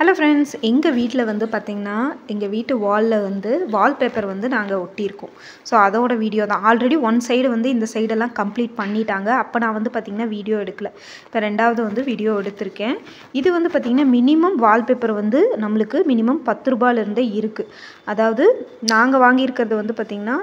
hello friends எங்கள் வீட்டில் வந்து பார்த்திங்கன்னா எங்கள் வீட்டு வாலில் வந்து வால்பேப்பர் வந்து நாங்கள் ஒட்டியிருக்கோம் ஸோ அதோட வீடியோ தான் ஆல்ரெடி ஒன் சைடு வந்து இந்த சைடெல்லாம் கம்ப்ளீட் பண்ணிட்டாங்க அப்போ நான் வந்து பார்த்திங்கன்னா வீடியோ எடுக்கல இப்போ ரெண்டாவது வந்து வீடியோ எடுத்திருக்கேன் இது வந்து பார்த்திங்கன்னா மினிமம் வால்பேப்பர் வந்து நம்மளுக்கு மினிமம் பத்து ரூபாயிலேருந்தே இருக்குது அதாவது நாங்கள் வாங்கியிருக்கிறது வந்து பார்த்திங்கன்னா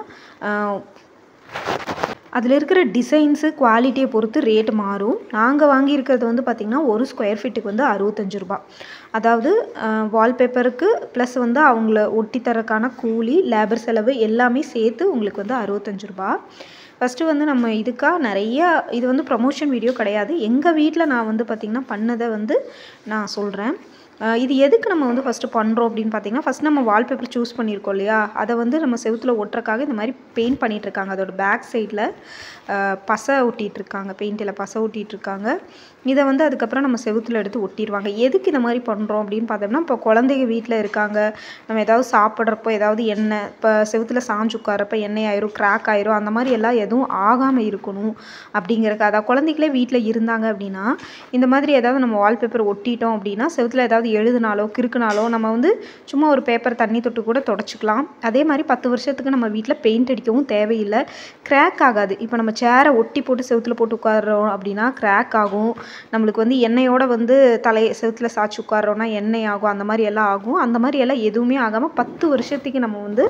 அதில் இருக்கிற டிசைன்ஸு குவாலிட்டியை பொறுத்து ரேட் மாறும் நாங்கள் வாங்கியிருக்கிறது வந்து பார்த்திங்கன்னா ஒரு ஸ்கொயர் ஃபீட்டுக்கு வந்து அறுபத்தஞ்சு ரூபா அதாவது வால்பேப்பருக்கு ப்ளஸ் வந்து அவங்கள ஒட்டி தரக்கான கூலி லேபர் செலவு எல்லாமே சேர்த்து உங்களுக்கு வந்து அறுபத்தஞ்சு ரூபா ஃபஸ்ட்டு வந்து நம்ம இதுக்காக நிறையா இது வந்து ப்ரமோஷன் வீடியோ கிடையாது எங்கள் வீட்டில் நான் வந்து பார்த்திங்கன்னா பண்ணதை வந்து நான் சொல்கிறேன் இது எதுக்கு நம்ம வந்து ஃபஸ்ட்டு பண்ணுறோம் அப்படின்னு பார்த்தீங்கன்னா ஃபஸ்ட் நம்ம வால்பேப்பர் சூஸ் பண்ணியிருக்கோம் இல்லையா அதை வந்து நம்ம செவுத்தில் ஒட்டுறக்காக இந்த மாதிரி பெயிண்ட் பண்ணிகிட்ருக்காங்க அதோட பேக் சைடில் பசை ஒட்டிகிட்ருக்காங்க பெயிண்டில் பசை ஒட்டிகிட்ருக்காங்க இதை வந்து அதுக்கப்புறம் நம்ம செவுத்தில் எடுத்து ஒட்டிடுவாங்க எதுக்கு இந்த மாதிரி பண்ணுறோம் அப்படின்னு பார்த்தோம்னா இப்போ குழந்தைங்க வீட்டில் இருக்காங்க நம்ம ஏதாவது சாப்பிட்றப்போ ஏதாவது எண்ணெய் இப்போ செவுத்தில் சாஞ்சு உட்காரப்ப எண்ணெய் ஆயிரும் கிராக் ஆயிரும் அந்த மாதிரி எல்லாம் எதுவும் ஆகாமல் இருக்கணும் அப்படிங்கிறக்கு அதான் குழந்தைகளே வீட்டில் இருந்தாங்க அப்படின்னா இந்த மாதிரி ஏதாவது நம்ம வால்பேப்பர் ஒட்டிட்டோம் அப்படின்னா செவுத்தில் ஏதாவது எழுதுனாலோ கிறுக்குனாலோ நம்ம வந்து சும்மா ஒரு பேப்பர் தண்ணி தொட்டு கூட தொடச்சிக்கலாம் அதே மாதிரி பத்து வருஷத்துக்கு நம்ம வீட்டில் பெயிண்ட் அடிக்கவும் தேவையில்லை கிராக் ஆகாது இப்போ நம்ம சேரை ஒட்டி போட்டு செவுத்தில் போட்டு உட்காடுறோம் அப்படின்னா கிராக் ஆகும் நம்மளுக்கு வந்து எண்ணெயோட வந்து தலை செவுத்தில் சாய்ச்சி உட்காடுறோன்னா எண்ணெய் ஆகும் அந்த மாதிரி எல்லாம் ஆகும் அந்த மாதிரி எல்லாம் எதுவுமே ஆகாமல் பத்து வருஷத்துக்கு நம்ம வந்து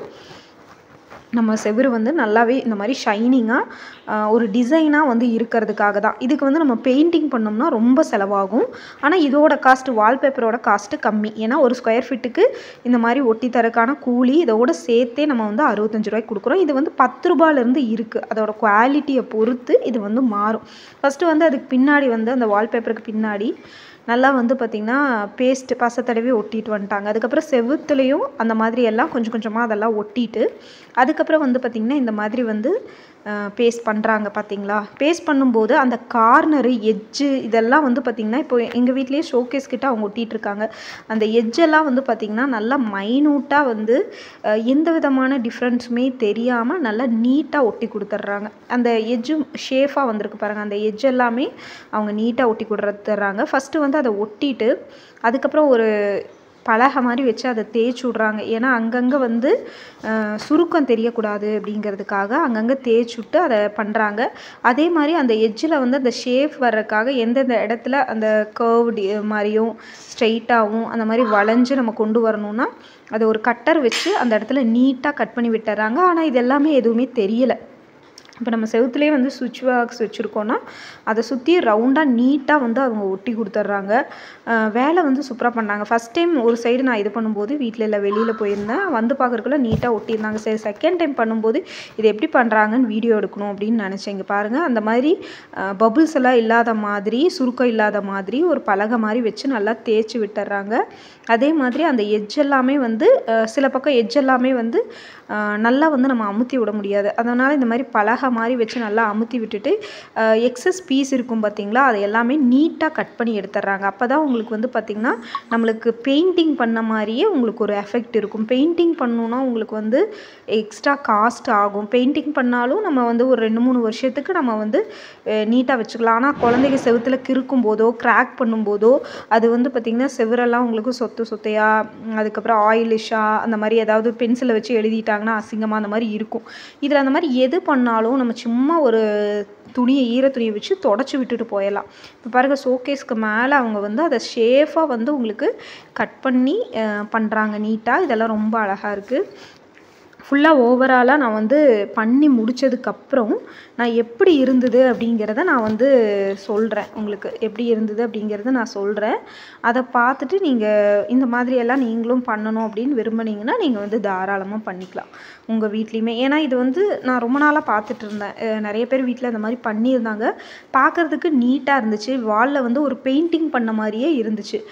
நம்ம செவுரு வந்து நல்லாவே இந்த மாதிரி ஷைனிங்காக ஒரு டிசைனாக வந்து இருக்கிறதுக்காக தான் இதுக்கு வந்து நம்ம பெயிண்டிங் பண்ணோம்னா ரொம்ப செலவாகும் ஆனால் இதோட காஸ்ட்டு வால்பேப்பரோட காஸ்ட்டு கம்மி ஏன்னா ஒரு ஸ்கொயர் ஃபீட்டுக்கு இந்த மாதிரி ஒட்டி தரக்கான கூலி இதோட சேர்த்தே நம்ம வந்து அறுபத்தஞ்சு ரூபாய்க்கு கொடுக்குறோம் இது வந்து பத்து ரூபாயிலேருந்து இருக்குது அதோட குவாலிட்டியை பொறுத்து இது வந்து மாறும் ஃபஸ்ட்டு வந்து அதுக்கு பின்னாடி வந்து அந்த வால்பேப்பருக்கு பின்னாடி நல்லா வந்து பார்த்திங்கன்னா பேஸ்ட்டு பசை தடவி ஒட்டிட்டு வந்துட்டாங்க அதுக்கப்புறம் செவுத்துலேயும் அந்த மாதிரி எல்லாம் கொஞ்சம் கொஞ்சமாக அதெல்லாம் ஒட்டிட்டு அதுக்கப்புறம் வந்து பார்த்திங்கன்னா இந்த மாதிரி வந்து பேஸ்ட் பண்ணுறாங்க பார்த்தீங்களா பேஸ்ட் பண்ணும்போது அந்த கார்னரு எட்ஜு இதெல்லாம் வந்து பார்த்திங்கன்னா இப்போ எங்கள் வீட்லேயே ஷோகேஸ் கிட்ட அவங்க ஒட்டிகிட்ருக்காங்க அந்த எட்ஜெல்லாம் வந்து பார்த்திங்கன்னா நல்லா மைனூட்டாக வந்து எந்த விதமான டிஃப்ரென்ஸுமே தெரியாமல் நல்லா நீட்டாக ஒட்டி கொடுத்துட்றாங்க அந்த எட்ஜு ஷேஃபாக வந்திருக்கு பாருங்கள் அந்த எட்ஜ் எல்லாமே அவங்க நீட்டாக ஒட்டி கொடுத்துட்றாங்க ஃபஸ்ட்டு வந்து அதை ஒட்டிட்டு அதுக்கப்புறம் ஒரு பலகை மாதிரி வச்சு அதை தேய்ச்சி விட்றாங்க ஏன்னா அங்கங்கே வந்து சுருக்கம் தெரியக்கூடாது அப்படிங்கிறதுக்காக அங்கங்கே தேய்ச்சி விட்டு அதை பண்ணுறாங்க அதே மாதிரி அந்த எட்ஜில் வந்து அந்த ஷேப் வர்றதுக்காக எந்தெந்த இடத்துல அந்த கர்வ்டு மாதிரியும் ஸ்ட்ரெயிட்டாகவும் அந்த மாதிரி வளைஞ்சு நம்ம கொண்டு வரணும்னா அதை ஒரு கட்டர் வச்சு அந்த இடத்துல நீட்டாக கட் பண்ணி விட்டுறாங்க ஆனால் இது எல்லாமே எதுவுமே தெரியலை இப்போ நம்ம செவுத்துலேயே வந்து சுவிட்ச் பாக்ஸ் வச்சுருக்கோன்னா அதை சுற்றி ரவுண்டாக நீட்டாக வந்து அவங்க ஒட்டி கொடுத்துட்றாங்க வேலை வந்து சூப்பராக பண்ணாங்க ஃபஸ்ட் டைம் ஒரு சைடு நான் இது பண்ணும்போது வீட்டில் இல்லை வெளியில் போயிருந்தேன் வந்து பார்க்குறக்குள்ள நீட்டாக ஒட்டியிருந்தாங்க சரி செகண்ட் டைம் பண்ணும்போது இது எப்படி பண்ணுறாங்கன்னு வீடியோ எடுக்கணும் அப்படின்னு நினச்சேன் இங்கே பாருங்கள் அந்த மாதிரி பபுள்ஸ் எல்லாம் இல்லாத மாதிரி சுருக்கம் இல்லாத மாதிரி ஒரு பலகை மாதிரி வச்சு நல்லா தேய்ச்சி விட்டுறாங்க அதே மாதிரி அந்த எட்ஜ் எல்லாமே வந்து சில பக்கம் எட்ஜ் எல்லாமே வந்து நல்லா வந்து நம்ம அமுத்தி விட முடியாது அதனால் இந்த மாதிரி பலகை மாதிரி வச்சு நல்லா அமுத்தி விட்டுட்டு எக்ஸஸ் பீஸ் இருக்கும் பார்த்திங்களா அது எல்லாமே நீட்டாக கட் பண்ணி எடுத்துட்றாங்க அப்போ தான் உங்களுக்கு வந்து பார்த்திங்கன்னா நம்மளுக்கு பெயிண்டிங் பண்ண மாதிரியே உங்களுக்கு ஒரு எஃபெக்ட் இருக்கும் பெயிண்டிங் பண்ணணுன்னா உங்களுக்கு வந்து எக்ஸ்ட்ரா காஸ்ட் ஆகும் பெயிண்டிங் பண்ணாலும் நம்ம வந்து ஒரு ரெண்டு மூணு வருஷத்துக்கு நம்ம வந்து நீட்டாக வச்சுக்கலாம் ஆனால் குழந்தைங்க செவுத்தில் கிறுக்கும் போதோ கிராக் பண்ணும்போதோ அது வந்து பார்த்திங்கன்னா செவரெல்லாம் உங்களுக்கு சொத்து சொத்தையாக அதுக்கப்புறம் ஆயிலிஷாக அந்த மாதிரி ஏதாவது பென்சிலை வச்சு எழுதிட்டாங்கன்னா அசிங்கமாக அந்த மாதிரி இருக்கும் இதில் அந்த மாதிரி எது பண்ணாலும் நம்ம சும்மா ஒரு துணியை ஈர துணியை வச்சு தொடச்சி விட்டுட்டு போயிடலாம் இப்போ பாருங்கள் ஷோகேஸ்க்கு மேலே அவங்க வந்து அதை ஷேஃபாக வந்து உங்களுக்கு கட் பண்ணி பண்ணுறாங்க நீட்டாக இதெல்லாம் ரொம்ப அழகாக இருக்குது ஃபுல்லாக ஓவராலாக நான் வந்து பண்ணி முடித்ததுக்கப்புறம் நான் எப்படி இருந்தது அப்படிங்கிறத நான் வந்து சொல்கிறேன் உங்களுக்கு எப்படி இருந்தது அப்படிங்கிறத நான் சொல்கிறேன் அதை பார்த்துட்டு நீங்கள் இந்த மாதிரியெல்லாம் நீங்களும் பண்ணணும் அப்படின்னு விரும்புனீங்கன்னா நீங்கள் வந்து தாராளமாக பண்ணிக்கலாம் உங்கள் வீட்லேயுமே ஏன்னா இது வந்து நான் ரொம்ப நாளாக பார்த்துட்டு இருந்தேன் நிறைய பேர் வீட்டில் இந்த மாதிரி பண்ணியிருந்தாங்க பார்க்குறதுக்கு நீட்டாக இருந்துச்சு வாலில் வந்து ஒரு பெயிண்டிங் பண்ண மாதிரியே இருந்துச்சு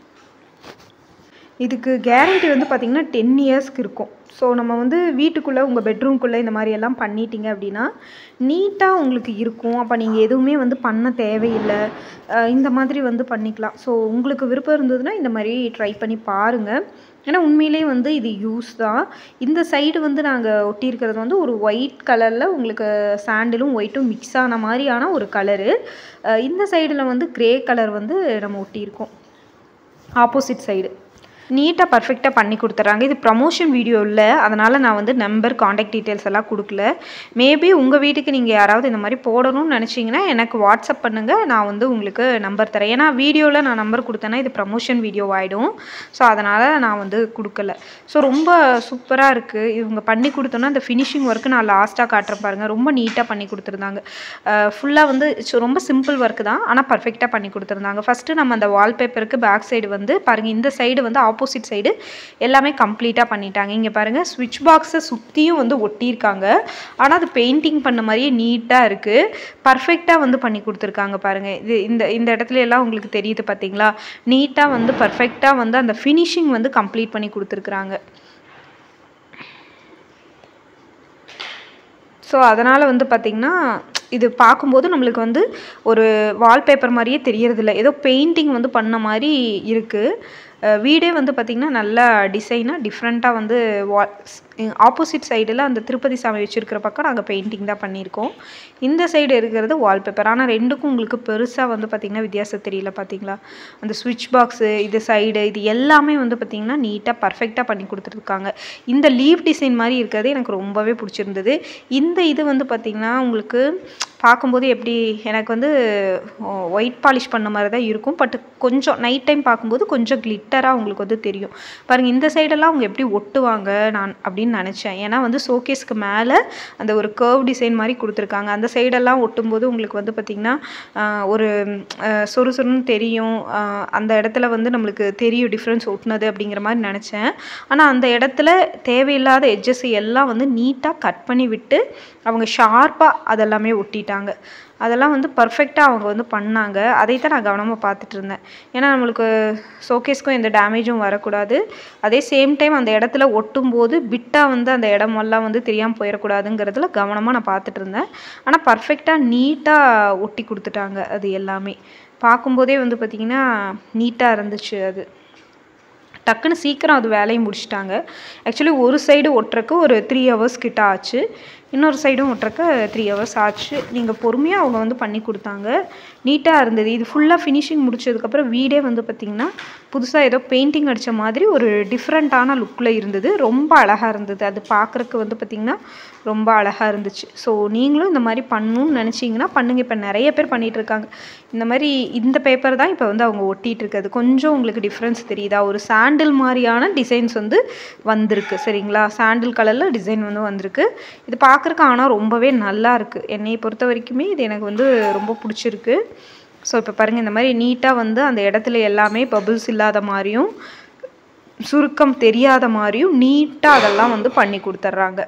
இதுக்கு கேரண்டி வந்து பார்த்திங்கன்னா டென் இயர்ஸ்க்கு இருக்கும் ஸோ நம்ம வந்து வீட்டுக்குள்ளே உங்கள் பெட்ரூம்குள்ளே இந்த மாதிரி எல்லாம் பண்ணிட்டீங்க அப்படின்னா நீட்டாக உங்களுக்கு இருக்கும் அப்போ நீங்கள் எதுவுமே வந்து பண்ண தேவையில்லை இந்த மாதிரி வந்து பண்ணிக்கலாம் ஸோ உங்களுக்கு விருப்பம் இருந்ததுன்னா இந்த மாதிரி ட்ரை பண்ணி பாருங்கள் ஏன்னா உண்மையிலே வந்து இது யூஸ் தான் இந்த சைடு வந்து நாங்கள் ஒட்டியிருக்கிறது வந்து ஒரு ஒயிட் கலரில் உங்களுக்கு சாண்டிலும் ஒயிட்டும் மிக்ஸ் ஆன மாதிரியான ஒரு கலரு இந்த சைடில் வந்து க்ரே கலர் வந்து நம்ம ஒட்டியிருக்கோம் ஆப்போசிட் சைடு நீட்டாக பர்ஃபெக்டாக பண்ணி கொடுத்துட்றாங்க இது ப்ரமோஷன் வீடியோ இல்லை அதனால் நான் வந்து நம்பர் காண்டாக்ட் டீட்டெயில்ஸ் எல்லாம் கொடுக்கல மேபி உங்கள் வீட்டுக்கு நீங்கள் யாராவது இந்த மாதிரி போடணும்னு நினச்சிங்கன்னா எனக்கு வாட்ஸ்அப் பண்ணுங்கள் நான் வந்து உங்களுக்கு நம்பர் தரேன் ஏன்னா வீடியோவில் நான் நம்பர் கொடுத்தேன்னா இது ப்ரமோஷன் வீடியோ ஆகிடும் ஸோ அதனால் நான் வந்து கொடுக்கல ஸோ ரொம்ப சூப்பராக இருக்குது இவங்க பண்ணி கொடுத்தோன்னா அந்த ஃபினிஷிங் ஒர்க்கு நான் லாஸ்ட்டாக காட்டுறேன் பாருங்கள் ரொம்ப நீட்டாக பண்ணி கொடுத்துருந்தாங்க ஃபுல்லாக வந்து so ரொம்ப சிம்பிள் ஒர்க்கு தான் ஆனால் பர்ஃபெக்டாக பண்ணி கொடுத்துருந்தாங்க ஃபஸ்ட்டு நம்ம அந்த வால்பேப்பருக்கு பேக் சைடு வந்து பாருங்கள் இந்த சைடு வந்து ஆப்போசிட் சைடு எல்லாமே கம்ப்ளீட்டாக பண்ணிட்டாங்க இங்கே பாருங்கள் ஸ்விட்ச் பாக்ஸை சுற்றியும் வந்து ஒட்டியிருக்காங்க ஆனால் அது பெயிண்டிங் பண்ண மாதிரியே நீட்டாக இருக்குது பர்ஃபெக்டாக வந்து பண்ணி கொடுத்துருக்காங்க பாருங்கள் இது இந்த இந்த இடத்துல எல்லாம் உங்களுக்கு தெரியுது பார்த்தீங்களா நீட்டாக வந்து பர்ஃபெக்டாக வந்து அந்த ஃபினிஷிங் வந்து கம்ப்ளீட் பண்ணி கொடுத்துருக்குறாங்க ஸோ அதனால் வந்து பார்த்திங்கன்னா இது பார்க்கும்போது நம்மளுக்கு வந்து ஒரு வால்பேப்பர் மாதிரியே தெரியறதில்ல ஏதோ பெயிண்டிங் வந்து பண்ண மாதிரி இருக்குது வீடே வந்து பார்த்திங்கன்னா நல்லா டிசைனாக டிஃப்ரெண்ட்டாக வந்து வா ஆப்போசிட் சைடில் அந்த திருப்பதி சாமி வச்சுருக்கிற பக்கம் நாங்கள் பெயிண்டிங் தான் பண்ணியிருக்கோம் இந்த சைடு இருக்கிறது வால்பேப்பர் ஆனால் ரெண்டுக்கும் உங்களுக்கு பெருசாக வந்து பார்த்திங்கன்னா வித்தியாசம் தெரியல பார்த்தீங்களா அந்த ஸ்விட்ச் பாக்ஸு இது சைடு இது எல்லாமே வந்து பார்த்திங்கன்னா நீட்டாக பர்ஃபெக்டாக பண்ணி கொடுத்துருக்காங்க இந்த லீவ் டிசைன் மாதிரி இருக்கிறது எனக்கு ரொம்பவே பிடிச்சிருந்தது இந்த இது வந்து பார்த்திங்கன்னா உங்களுக்கு பார்க்கும்போது எப்படி எனக்கு வந்து ஒயிட் பாலிஷ் பண்ண மாதிரி தான் இருக்கும் பட் கொஞ்சம் நைட் டைம் பார்க்கும்போது கொஞ்சம் கிளிட்டராக உங்களுக்கு வந்து தெரியும் பாருங்கள் இந்த சைடெல்லாம் அவங்க எப்படி ஒட்டுவாங்க நான் அப்படின்னு நினச்சேன் ஏன்னா வந்து ஷோகேஸ்க்கு மேலே அந்த ஒரு கர்வ் டிசைன் மாதிரி கொடுத்துருக்காங்க அந்த சைடெல்லாம் ஒட்டும்போது உங்களுக்கு வந்து பார்த்திங்கன்னா ஒரு சொறுசொருன்னு தெரியும் அந்த இடத்துல வந்து நம்மளுக்கு தெரியும் டிஃப்ரென்ஸ் ஒட்டுனது அப்படிங்கிற மாதிரி நினச்சேன் ஆனால் அந்த இடத்துல தேவையில்லாத எட்ஜஸ் எல்லாம் வந்து நீட்டாக கட் பண்ணி விட்டு அவங்க ஷார்ப்பாக அதெல்லாமே ஒட்டிட்டாங்க அதெல்லாம் வந்து பர்ஃபெக்டாக அவங்க வந்து பண்ணாங்க அதை தான் நான் கவனமாக பார்த்துட்டு இருந்தேன் ஏன்னா நம்மளுக்கு ஷோகேஸ்க்கும் எந்த டேமேஜும் வரக்கூடாது அதே சேம் டைம் அந்த இடத்துல ஒட்டும் போது பிட்டாக வந்து அந்த இடமெல்லாம் வந்து தெரியாமல் போயிடக்கூடாதுங்கிறதுல கவனமாக நான் பார்த்துட்டு இருந்தேன் ஆனால் பர்ஃபெக்டாக நீட்டாக ஒட்டி கொடுத்துட்டாங்க அது எல்லாமே பார்க்கும்போதே வந்து பார்த்திங்கன்னா நீட்டாக இருந்துச்சு அது டக்குன்னு சீக்கிரம் அது வேலையை முடிச்சிட்டாங்க ஆக்சுவலி ஒரு சைடு ஒட்டுறக்கு ஒரு த்ரீ ஹவர்ஸ் கிட்ட ஆச்சு இன்னொரு சைடும் ஒட்டுறக்கு த்ரீ ஹவர்ஸ் ஆச்சு நீங்கள் பொறுமையாக அவங்க வந்து பண்ணி கொடுத்தாங்க நீட்டாக இருந்தது இது ஃபுல்லாக ஃபினிஷிங் முடிச்சதுக்கப்புறம் வீடே வந்து பார்த்திங்கன்னா புதுசாக ஏதோ பெயிண்டிங் அடித்த மாதிரி ஒரு டிஃப்ரெண்ட்டான லுக்கில் இருந்தது ரொம்ப அழகாக இருந்தது அது பார்க்குறக்கு வந்து பார்த்திங்கன்னா ரொம்ப அழகாக இருந்துச்சு ஸோ நீங்களும் இந்த மாதிரி பண்ணணும்னு நினச்சிங்கன்னா பண்ணுங்கள் இப்போ நிறைய பேர் பண்ணிகிட்டு இருக்காங்க இந்த மாதிரி இந்த பேப்பர் தான் இப்போ வந்து அவங்க ஒட்டிகிட்டு இருக்குது கொஞ்சம் உங்களுக்கு டிஃப்ரென்ஸ் தெரியுதா ஒரு சாண்டில் மாதிரியான டிசைன்ஸ் வந்து வந்திருக்கு சரிங்களா சாண்டில் கலரில் டிசைன் வந்து வந்திருக்கு இது பார்க்குறக்கு ஆனால் ரொம்பவே நல்லா இருக்குது என்னையை பொறுத்த வரைக்குமே இது எனக்கு வந்து ரொம்ப பிடிச்சிருக்கு ஸோ இப்போ பாருங்கள் இந்த மாதிரி நீட்டாக வந்து அந்த இடத்துல எல்லாமே பபுள்ஸ் இல்லாத மாதிரியும் சுருக்கம் தெரியாத மாதிரியும் நீட்டாக அதெல்லாம் வந்து பண்ணி கொடுத்துட்றாங்க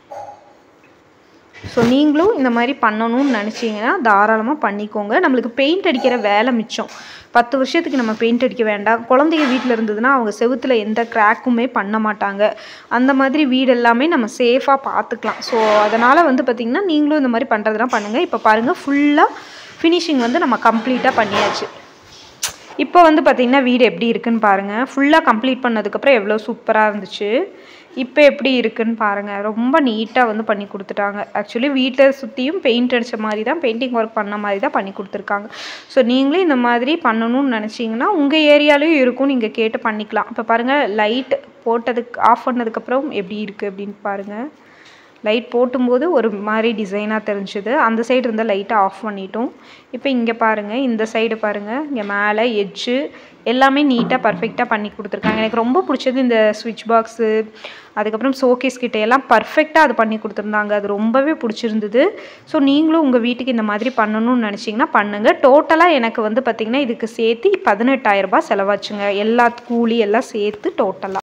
ஸோ நீங்களும் இந்த மாதிரி பண்ணணும்னு நினச்சிங்கன்னா தாராளமாக பண்ணிக்கோங்க நம்மளுக்கு பெயிண்ட் அடிக்கிற வேலை மிச்சம் பத்து வருஷத்துக்கு நம்ம பெயிண்ட் அடிக்க வேண்டாம் குழந்தைங்க வீட்டில் இருந்ததுன்னா அவங்க செவுத்தில் எந்த கிராக்குமே பண்ண மாட்டாங்க அந்த மாதிரி வீடு எல்லாமே நம்ம சேஃபாக பார்த்துக்கலாம் ஸோ அதனால் வந்து பார்த்திங்கன்னா நீங்களும் இந்த மாதிரி பண்ணுறதுலாம் பண்ணுங்கள் இப்போ பாருங்கள் ஃபுல்லாக ஃபினிஷிங் வந்து நம்ம கம்ப்ளீட்டாக பண்ணியாச்சு இப்போ வந்து பார்த்திங்கன்னா வீடு எப்படி இருக்குன்னு பாருங்கள் ஃபுல்லாக கம்ப்ளீட் பண்ணதுக்கப்புறம் எவ்வளோ சூப்பராக இருந்துச்சு இப்போ எப்படி இருக்குன்னு பாருங்கள் ரொம்ப நீட்டாக வந்து பண்ணி கொடுத்துட்டாங்க ஆக்சுவலி வீட்டை சுற்றியும் பெயிண்ட் அடித்த மாதிரி தான் பெயிண்டிங் ஒர்க் பண்ண மாதிரி தான் பண்ணி கொடுத்துருக்காங்க ஸோ நீங்களே இந்த மாதிரி பண்ணணும்னு நினச்சிங்கன்னா உங்கள் ஏரியாலையும் இருக்கும் நீங்கள் கேட்டு பண்ணிக்கலாம் இப்போ பாருங்கள் லைட் போட்டதுக்கு ஆஃப் பண்ணதுக்கப்புறம் எப்படி இருக்குது அப்படின்னு பாருங்கள் லைட் போட்டும்போது ஒரு மாதிரி டிசைனாக தெரிஞ்சுது அந்த சைடு இருந்த லைட்டை ஆஃப் பண்ணிட்டோம் இப்போ இங்கே பாருங்கள் இந்த சைடு பாருங்கள் இங்கே மேலே எட்ஜு எல்லாமே நீட்டாக பர்ஃபெக்டாக பண்ணி கொடுத்துருக்காங்க எனக்கு ரொம்ப பிடிச்சது இந்த ஸ்விட்ச் பாக்ஸு அதுக்கப்புறம் ஷோகேஸ் கிட்ட எல்லாம் பர்ஃபெக்டாக அது பண்ணி கொடுத்துருந்தாங்க அது ரொம்பவே பிடிச்சிருந்தது ஸோ நீங்களும் உங்கள் வீட்டுக்கு இந்த மாதிரி பண்ணணும்னு நினச்சிங்கன்னா பண்ணுங்கள் டோட்டலாக எனக்கு வந்து பார்த்திங்கன்னா இதுக்கு சேர்த்து பதினெட்டாயிரரூபா செலவாச்சுங்க எல்லா கூலி எல்லாம் சேர்த்து டோட்டலாக